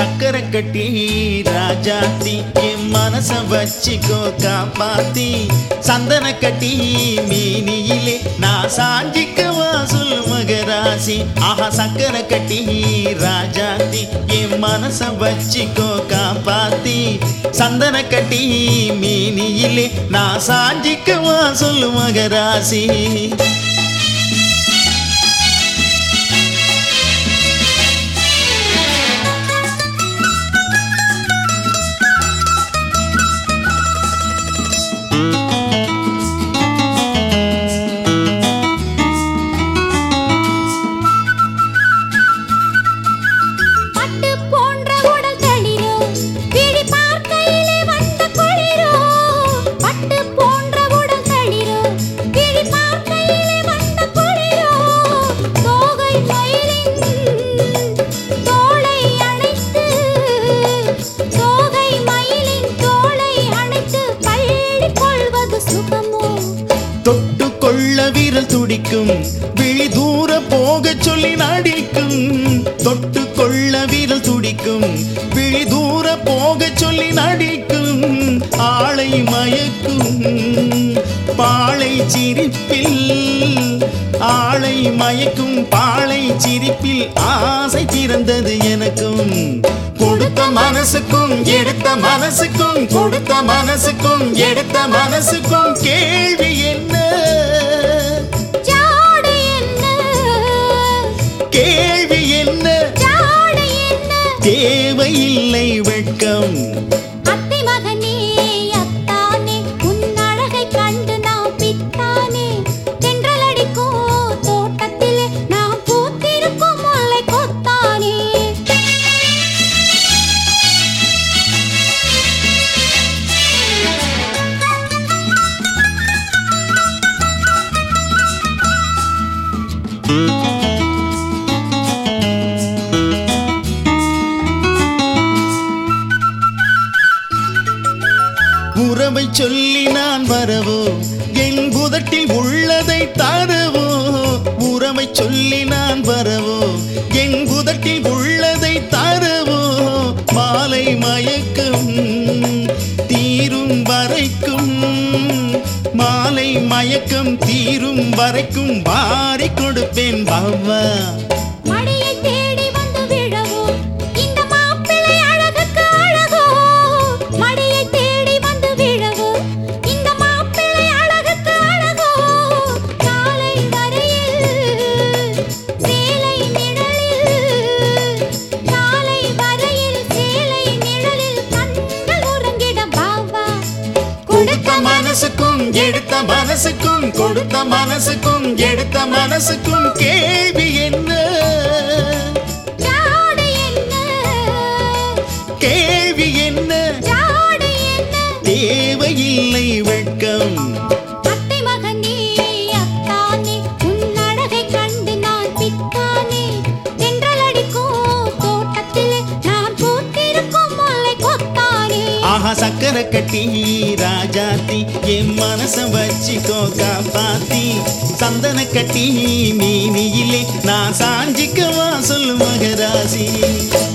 சக்கரை கட்டி ராஜாத்தி என் மனச வச்சுக்கோ காப்பாத்தி சந்தன கட்டி மீனியிலே நான் சாஞ்சிக்கவா சொல் மகராசி ஆஹா சக்கரை கட்டி ராஜாத்தி என் மனச வச்சுக்கோ காப்பாத்தி சந்தன கட்டி மீனியிலே நான் சாஞ்சிக்கவா சொல்லு மகராசி பட்டு போன்ற உடல் தளிரோ விழி பார்க்கையிலே வந்த குளிரோ பட்டு போன்ற உடல் தளிரோ விழி பார்க்கையிலே வந்த குளிரோ தோகை மயிலின் தோளை அணைத்து தோகை மயிலின் தோளை அணைத்து பள்ளி கொள்வது சுகமோ தொட்டு கொள்ள விரல் துடிக்கும் விழி தூர போக சொல்லி நடிக்கும் தொட்டு கொள்ள விரல் துடிக்கும் விழி தூர போக சொல்லி நடிக்கும் ஆளை மயக்கும் பாளை சிரிப்பில் ஆளை மயக்கும் பாளை சிரிப்பில் ஆசை திறந்தது எனக்கும் கொடுத்த மனசுக்கும் எடுத்த மனசுக்கும் கொடுத்த மனசுக்கும் எடுத்த மனசுக்கும் கேள்வி என்ன ஜாடு என்ன கேள்வி என்ன ஜாடு என்ன தேவையில்லை வெட்கம் அத்தை மகனே அத்தானே உன் அழகை கண்டு நான் பித்தானே தென்றல் அடிக்கும் தோட்டத்திலே நான் பூத்திருக்கும் முல்லை கொத்தானே உறவை சொல்லி நான் வரவோ என் புதட்டில் உள்ளதை தரவோ உறவை சொல்லி நான் வரவோ என் புதட்டில் உள்ளதை தரவோ மாலை மயக்கம் தீரும் வரைக்கும் மாலை மயக்கம் தீரும் வரைக்கும் வாரி கொடுப்பேன் பாவா மடியை தேடி வந்து விழவோ இந்த மாப்பிள்ளை அழகுக்கு அழகோ மடியை தேடி வந்து விழவோ இந்த மாப்பிள்ளை அழகுக்கு அழகோ காலை வரையில் சேலை நிழலில் காலை வரையில் சேலை நிழலில் கண்கள் உறங்கிட பாவா கொடுத்த மனசுக்கும் எடுத்த மனசுக்கும் கொடுத்த மனசுக்கும் எடுத்த மனசுக்கும் கேள்வி என்ன ஜாடு என்ன கேள்வி என்ன ஜாடு என்ன தேவையில்லை வெட்கம் அத்தை மகனே அத்தானே உன் அழகை கண்டு நான் பித்தானே தென்றல் அடிக்கும் தோட்டத்திலே நான் பூத்திருக்கும் முல்லை கொத்தானே ஆஹா சக்கரை கட்டி ராஜாத்தி என் மனச வச்சுக்கோ காப்பாத்தி சந்தன கட்டி மீனியிலே நான் சாஞ்சிக்கவா சொல்லு மகராசி